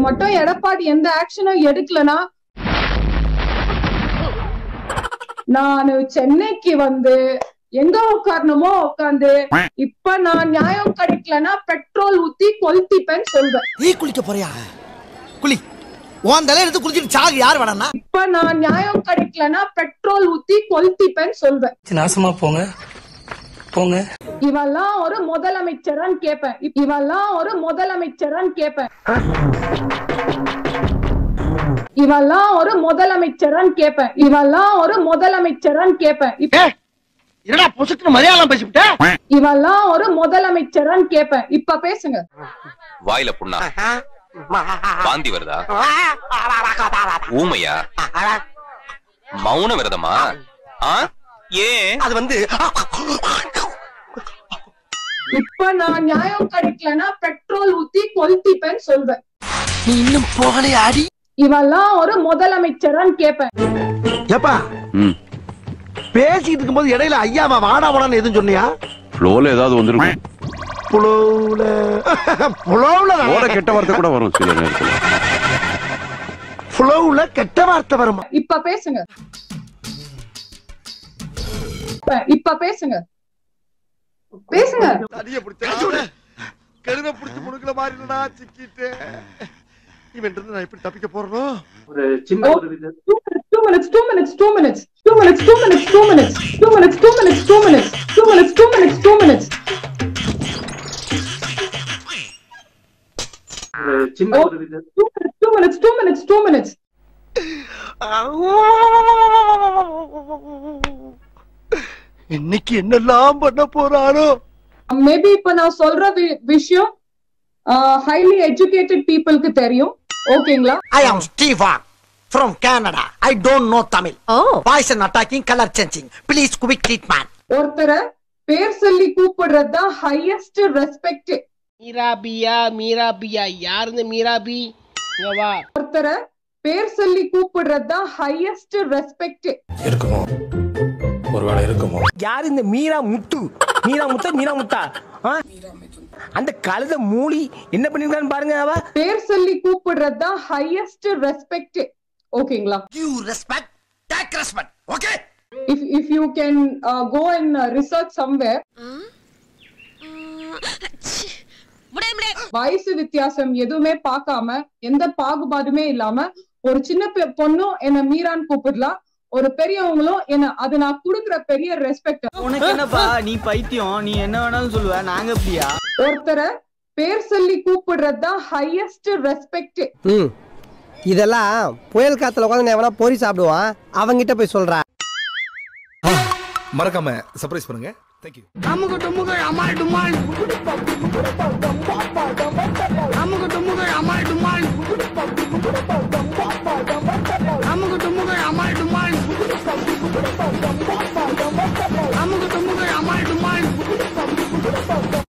மட்டும் எடப்பாடி எந்த ஆக்ஷனும் எடுக்கலனா நானு சென்னைக்கு வந்து எங்க உட்காரணுமோ உட்காந்து இப்ப நான் நியாயம் கிடைக்கலனா பெட்ரோல் ஊத்தி கொளுத்திப்பேன்னு சொல்வேன் நீ குளிக்க போறியா குளி உன் தலை எடுத்து குளிச்சிட்டு சாகு யார் வேணா இப்ப நான் நியாயம் கிடைக்கலனா பெட்ரோல் ஊத்தி கொளுத்திப்பேன்னு சொல்வேன் நாசமா போங்க போங்க இவெல்லாம் ஒரு முதலமைச்சரான்னு கேட்பேன் இவெல்லாம் ஒரு முதலமைச்சரான்னு கேட்பேன் இவெல்லாம் ஒரு முதலமைச்சரான்னு கேட்பேன் இவெல்லாம் ஒரு முதலமைச்சரான்னு கேட்பேன் இப்ப என்னடா பொசுக்கு மலையாளம் பேசிவிட்ட இவெல்லாம் ஒரு முதலமைச்சரான்னு கேட்பேன் இப்ப பேசுங்க வாயில புண்ணா வாந்தி வருதா ஊமையா மௌன விரதமா ஆ ஏன் அது வந்து இப்ப நான் நியாயம் கிடைக்கலனா பெட்ரோல் ஊத்தி கொளுத்திப்பேன்னு சொல்வேன் நீ இன்னும் போகலையா அடி இவெல்லாம் ஒரு முதலமைச்சரான்னு கேட்பேன் ஏப்பா பேசிட்டு இருக்கும்போது இடையில ஐயாவா வாடா வாடான்னு எதுவும் சொன்னியா ஃப்ளோல ஏதாவது வந்துருக்கும் புலவுல புலவுல ஃப்ளோல கெட்ட வார்த்தை கூட வரும் சில நேரத்துல புலவுல கெட்ட வார்த்தை வருமா இப்ப பேசுங்க இப்ப- இப்ப பேசுங்க பேசுங்க தடிய பிடிச்ச கழுத பிடிச்சு முடுக்கல மாதிரி இல்லடா சிக்கிட்டு இவன் இருந்து நான் எப்படி தப்பிக்க போறனோ ஒரு சின்ன ஒரு வித two minutes, two minutes, two minutes, two minutes, two minutes, two minutes, two minutes, two minutes, two minutes, two minutes, two minutes, two minutes. ஒரு சின்ன ஒரு வித Two minutes, two minutes, two minutes, two minutes. இன்னைக்கு என்னெல்லாம் பண்ண போறாரோ maybe இப்ப நான் சொல்ற வி- விஷயம் ஹைலி எஜுகேட்டட் பீப்புளுக்கு தெரியும் ஓகேங்களா I am Steva from Canada I don't know Tamil poison attacking colour changing please quick treatment ஒருத்தரை பேர் சொல்லி கூப்பிடுறது தான் ஹையஸ்ட் ரெஸ்பெக்ட் மீராபியா மீராபியா யார் இந்த மீராபி இங்க வா ஒருத்தரை பேர் சொல்லி கூப்பிடுறது தான் ஹையஸ்ட் ரெஸ்பெக்ட் இருக்குமோ ஒருவேளை இருக்குமோ யார் இந்த மீரா முத்து மீரா முத்தா மீரா முத்தா ஆ? அந்த கழுத மூலி என்ன பண்ணிருக்கான்னு பாருங்க அவ பேர் சொல்லி கூப்பிடுறது தான் ஹையஸ்ட் ரெஸ்பெக்ட் ஓகேங்களா you respect take respect okay if if you can uh, go and uh, research somewhere வயசு வித்தியாசம் எதுவுமே பார்க்காம எந்த பாகுபாடுமே இல்லாம ஒரு சின்ன பெ- பொண்ணும் என்ன மீரான்னு கூப்பிடலாம் ஒரு பெரியவங்களும் என்ன அது நான் குடுக்குற பெரிய ரெஸ்பெக்ட் உனக்கு என்னப்பா நீ பைத்தியம் நீ என்ன வேணாலும் சொல்லுவ நாங்க அப்படியா ஒருத்தரை பேர் சொல்லி கூப்பிடுறது தான் ஹையஸ்ட் ரெஸ்பெக்ட் ம் இதெல்லாம் புயல் காத்துல உட்காந்து எவனா பொறி சாப்பிடுவான் அவங்கிட்ட போய் சொல்றா மறக்காம சர்ப்ரைஸ் பண்ணுங்க தேங்க்யூ அமுக டுமுக அமால் டுமால் அமுக டுமுக அமால் டுமால்